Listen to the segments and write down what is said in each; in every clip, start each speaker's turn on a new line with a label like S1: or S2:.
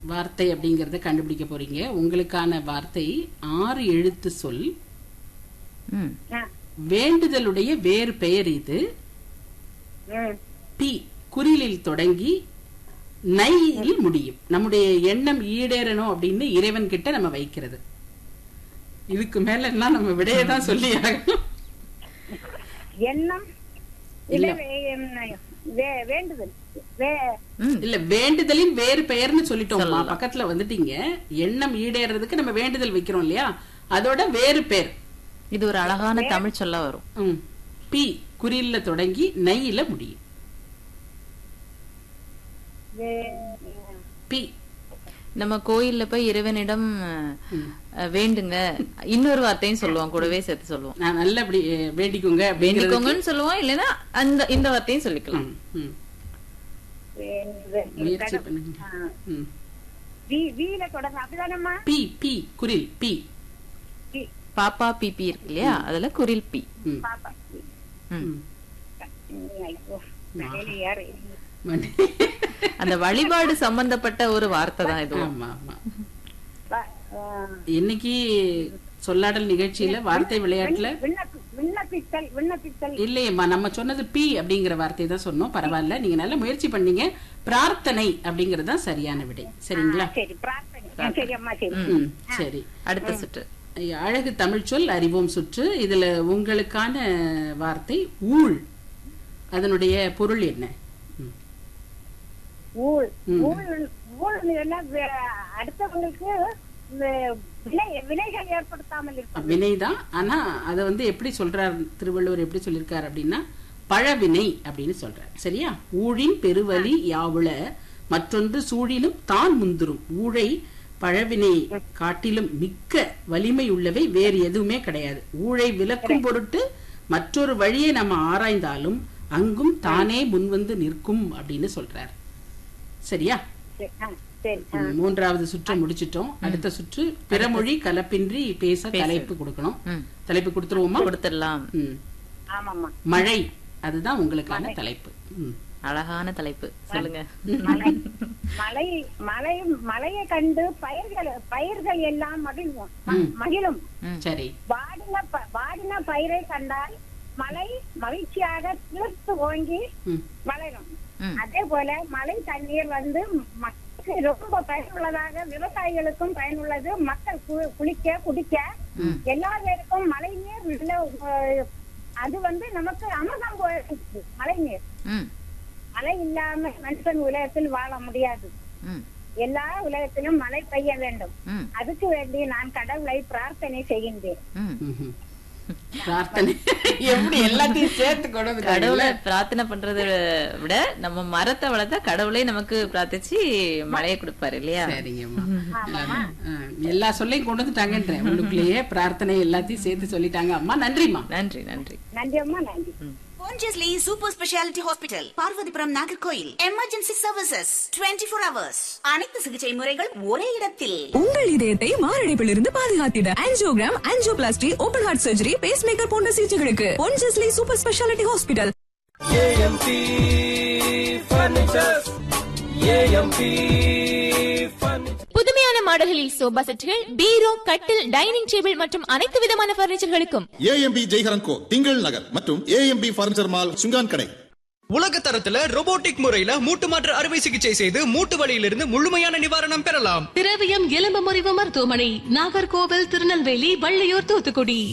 S1: வார்த்தை அப்படிங்கறத கண்டுபிடிக்க போறீங்க உங்களுக்கான வார்த்தை ஆறு எழுத்து சொல்
S2: ம்
S3: ஆ,
S1: வேண்டுதலுடைய வேறு பெயர் இது
S3: ம்.
S1: பி குறிலில் தொடங்கி நையில் முடியும் நம்முடைய எண்ணம் ஈடேறணும் அப்படின்னு இறைவன் கிட்ட நம்ம வைக்கிறது இதுக்கு மேல எல்லாம் நம்ம விடையை தான் சொல்லி ஆகணும்.
S3: எண்ணம் இல்ல வே- வே- வேண்டுதல் வே-
S2: ம்
S1: இல்ல வேண்டுதலின் வேறு பெயர்னு சொல்லிட்டோம்மா பக்கத்துல வந்துட்டீங்க எண்ணம் ஈடேறதுக்கு நம்ம வேண்டுதல் வைக்கிறோம் இல்லையா அதோட வேறு பேர்
S2: இது ஒரு அழகான தமிழ் சொல்ல வரும்
S1: ம். பி குறில்ல தொடங்கி நெய்யில முடியும்
S3: வே-
S1: பி
S2: நம்ம கோயில்ல போய் இறைவனிடம் அஹ், வேண்டுங்க இன்னொரு வார்த்தையும் சொல்லுவோம் கூடவே சேர்த்து சொல்லுவோம்
S1: நான் நல்லபடி அஹ், வேண்டிக்கோங்க அப்படிங்கிறது
S2: வேண்டிக்கோங்கன்னு சொல்லுவோம் இல்லைன்னா அந்த இந்த வார்த்தையும் சொல்லிக்கலாம்
S1: ம், ம்.
S3: வே-
S1: முயற்சி பண்ணுங்க
S3: ஆ.
S1: ம்.
S3: வீ- வீல தொடங்க அப்படிதானம்மா
S1: பி பி குறில் பி
S3: வீ-
S2: பாப்பா பிபி இருக்கு இல்லையா அதுல குரில் பி
S1: ம்.
S3: பாப்பா
S2: ம்.
S1: ம்.
S3: ஐயோ, தலையில ஏறு.
S1: மணி.
S2: அந்த வழிபாடு சம்பந்தப்பட்ட ஒரு வார்த்தை தான் இது
S1: ஆமா ஆமா
S3: வா- ஆ.
S1: இன்னைக்கு சொல்லாடல் நிகழ்ச்சியில வார்த்தை விளையாட்டுல
S3: விண்ணப்பி- விண்ணப்பித்தல் விண்ணப்பித்தல்
S1: இல்லையம்மா நம்ம சொன்னது பி அப்படிங்கிற வார்த்தை தான் சொன்னோம் பரவாயில்ல நீங்க நல்ல முயற்சி பண்ணீங்க பிரார்த்தனை அப்படிங்கறது தான் சரியான விடை சரிங்களா
S3: சரி பிரார்த்தனை ஆ, சரி அம்மா சரி
S1: ம் சரி
S2: அடுத்த சுற்று
S1: அழகு தமிழ் சொல் அறிவோம் சுற்று இதுல உங்களுக்கான வார்த்தை ஊழ் அதனுடைய பொருள் என்ன ம்.
S3: ஊழ்
S1: ம்.
S3: ஊழ் ஊழ் எல்லாம் வே- அடுத்தவங்களுக்கு வே- வினை வினைகள் ஏற்படுத்தாமல் இருப்பது
S1: வினைதான் ஆனா அத வந்து எப்படி சொல்றார் திருவள்ளுவர் எப்படி சொல்லியிருக்கார் அப்படின்னா பழவினை அப்படின்னு சொல்றார் சரியா ஊழின் பெருவலி யாவுள மற்றொன்று சூழிலும் தான் முந்துரும் ஊழை பழவினை காட்டிலும் மிக்க வலிமை உள்ளவை வேறு எதுவுமே கிடையாது ஊழை விலக்கும் பொருட்டு மற்றொரு வழியை நம்ம ஆராய்ந்தாலும் அங்கும் தானே முன்வந்து நிற்கும் அப்படின்னு சொல்றார் சரியா
S3: சரி, ஆ, சரி ஆ.
S1: ம், மூன்றாவது சுற்று முடிச்சிட்டோம் அடுத்த சுற்று பிறமொழி கலப்பின்றி பேச தலைப்பு கொடுக்கணும்
S2: ம்.
S1: தலைப்பு கொடுத்துருவோமா
S2: கொடுத்துடலாம்
S1: ம்.
S3: ஆமாம்மா
S1: மழை அதுதான் உங்களுக்கான தலைப்பு ம்.
S2: அழகான தலைப்பு சொல்லுங்க
S3: மலை மலை மலை மலையை கண்டு பயிர்கள் பயிர்கள் எல்லாம் மகிழ்வோம் ம- மகிழும்
S1: சரி
S3: வாடின ப- வாடின பயிரை கண்டால் மலை மகிழ்ச்சியாக தீர்த்து ஓங்கி
S1: ம்.
S3: வளரும்
S2: ம்.
S3: அதே போல மழை தண்ணீர் வந்து மக்களுக்கு ரொம்ப பயனுள்ளதாக விவசாயிகளுக்கும் பயனுள்ளது மக்கள் கு- குளிக்க குடிக்க எல்லா பேருக்கும் மழை நீர் உள்ள, அஹ், அது வந்து நமக்கு அமிர்தம் போல இருக்கு, மழை நீர்
S2: ம்
S3: மழை இல்லாம மனுஷன் உலகத்தில் வாழ முடியாது
S2: ம்
S3: எல்லா உலகத்திலும் மழை பெய்ய வேண்டும்
S2: ம்
S3: அதுக்கு வேண்டி நான் கடவுளை பிரார்த்தனை செய்கின்றேன்
S2: ம்
S1: ம்ஹும். பிரார்த்தனை எப்படி எல்லாத்தையும் சேர்த்து கொண்டு
S2: கடவுளை பிரார்த்தனை பண்றதை விட நம்ம மரத்தை வளர்த்தா கடவுளே நமக்கு பிரார்த்திச்சு மழையை கொடுப்பாரு இல்லையா
S1: சரிங்கம்மா ஆ, எல்லா சொல்லையும் கொண்டு வந்துட்டாங்கன்றேன் உள்ளுக்குள்ளேயே பிரார்த்தனை எல்லாத்தையும் சேர்த்து சொல்லிட்டாங்க அம்மா நன்றிம்மா
S2: நன்றி நன்றி
S3: நன்றி அம்மா நன்றி
S4: Pondicherry Super Speciality Hospital, Parvathipuram Nagercoil emergency services 24 four hours அனைத்து சிகிச்சை முறைகள் ஒரே இடத்தில்
S5: உங்கள் இதயத்தை மாரடைப்பிலிருந்து பாதுகாத்திட angiogram angioplasty open heart surgery pace maker போன்ற சிகிச்சைகளுக்கு Ponjesly super speciality hospital
S6: AMP furnitures AMP furniture
S7: புதுமையான மாடல்களில் சோபா செட்டுகள் பீரோ கட்டில் டைனிங் டேபிள் மற்றும் அனைத்து விதமான பர்னிச்சர்களுக்கும்
S8: ஏஎம்பி ஜெய்ஹரன் கோ திங்கள் நகர் மற்றும் ஏஎம்பி பர்னிச்சர் மால் சுங்கான் கடை
S6: உலக தரத்துல robotic முறையில மூட்டு மாற்று அறுவை சிகிச்சை செய்து மூட்டு வலியிலிருந்து முழுமையான நிவாரணம் பெறலாம்
S9: திரவியம் எலும்பு முறிவு மருத்துவமனை நாகர்கோவில் திருநெல்வேலி வள்ளியூர் தூத்துக்குடி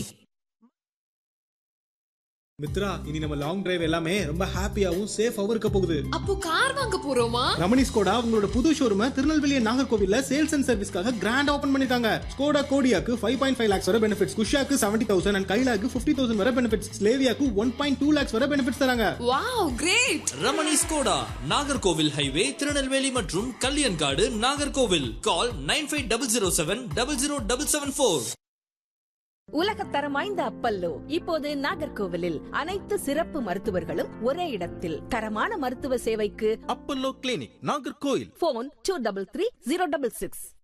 S10: மித்ரா இனி நம்ம லாங் டிரைவ் எல்லாமே ரொம்ப ஹாப்பியாவும் சேஃபாவும் இருக்க போகுது
S9: அப்போ கார் வாங்க போறோமா
S10: ரமணி ஸ்கோடா உங்களோட புது ஷோரூம திருநெல்வேலி நாகர்கோவில்ல சேல்ஸ் அண்ட் சர்வீஸ்க்காக கிராண்ட் ஓபன் பண்ணிருக்காங்க ஸ்கோடா கோடியாக்கு ஃபைவ் பாயிண்ட் ஃபைவ் லேக்ஸ் வரை பெனிஃபிட்ஸ் குஷாக்கு செவன்டி தௌசண்ட் அண்ட் கைலாக்கு ஃபிஃப்டி தௌசண்ட் வரை பெனிஃபிட்ஸ் ஸ்லேவியாக்கு ஒன் பாயிண்ட் டூ லேக்ஸ் வரை பெனிஃபிட்ஸ் தராங்க
S9: wow great
S11: Ramani Skoda Nagercoil highway Tirunelveli மற்றும் Kalyankadu Nagercoil call nine five double zero seven double zero double seven four
S12: உலகத்தரம் வாய்ந்த அப்பல்லோ இப்போது நாகர்கோவிலில் அனைத்து சிறப்பு மருத்துவர்களும் ஒரே இடத்தில் தரமான மருத்துவ சேவைக்கு
S11: Apollo clinic Nagercoil
S12: phone two double three zero double six